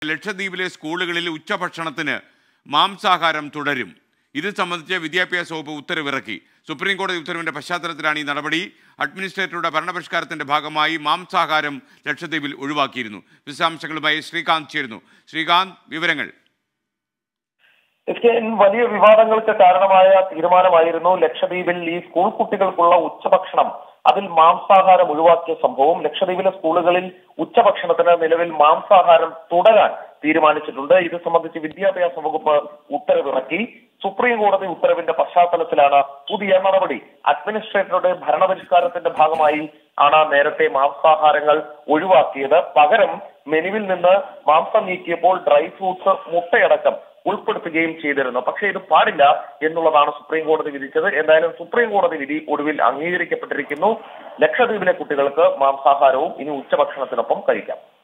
ലക്ഷദ്വീപിലെ സ്കൂളുകളിൽ ഉച്ചഭക്ഷണത്തിന് മാംസാഹാരം തുടരും ഇത് സംബന്ധിച്ച് വിദ്യാഭ്യാസ വകുപ്പ് ഉത്തരവിറക്കി സുപ്രീം കോടതി ഉത്തരവിന്റെ പശ്ചാത്തലത്തിലാണ് ഈ നടപടി അഡ്മിനിസ്ട്രേറ്ററുടെ ഭരണപരിഷ്കാരത്തിന്റെ ഭാഗമായി മാംസാഹാരം ലക്ഷദ്വീപിൽ ഒഴിവാക്കിയിരുന്നു വിശദാംശങ്ങളുമായി ശ്രീകാന്ത് ചേരുന്നു ശ്രീകാന്ത് വിവരങ്ങൾ എസ് കെ എൻ വലിയ വിവാദങ്ങൾക്ക് കാരണമായ തീരുമാനമായിരുന്നു ലക്ഷദ്വീപിൽ ഈ സ്കൂൾ കുട്ടികൾക്കുള്ള ഉച്ചഭക്ഷണം അതിൽ മാംസാഹാരം ഒഴിവാക്കിയ സംഭവം ലക്ഷദ്വീപിലെ സ്കൂളുകളിൽ ഉച്ചഭക്ഷണത്തിന് നിലവിൽ മാംസാഹാരം തുടരാൻ തീരുമാനിച്ചിട്ടുണ്ട് ഇത് സംബന്ധിച്ച് വിദ്യാഭ്യാസ വകുപ്പ് ഉത്തരവിറക്കി സുപ്രീം കോടതി ഉത്തരവിന്റെ പശ്ചാത്തലത്തിലാണ് പുതിയ നടപടി അഡ്മിനിസ്ട്രേറ്ററുടെ ഭരണപരിഷ്കാരത്തിന്റെ ഭാഗമായി ആണ് നേരത്തെ മാംസാഹാരങ്ങൾ ഒഴിവാക്കിയത് പകരം മെനുവിൽ നിന്ന് മാംസം നീക്കിയപ്പോൾ ഡ്രൈ ഫ്രൂട്ട്സ് മുട്ടയടക്കം ഉൾപ്പെടുത്തുകയും ചെയ്തിരുന്നു പക്ഷേ ഇത് പാടില്ല എന്നുള്ളതാണ് സുപ്രീം കോടതി വിധിച്ചത് എന്തായാലും സുപ്രീം കോടതി വിധി ഒടുവിൽ അംഗീകരിക്കപ്പെട്ടിരിക്കുന്നു ലക്ഷദ്വീപിലെ കുട്ടികൾക്ക് മാംസാഹാരവും ഇനി ഉച്ചഭക്ഷണത്തിനൊപ്പം കഴിക്കാം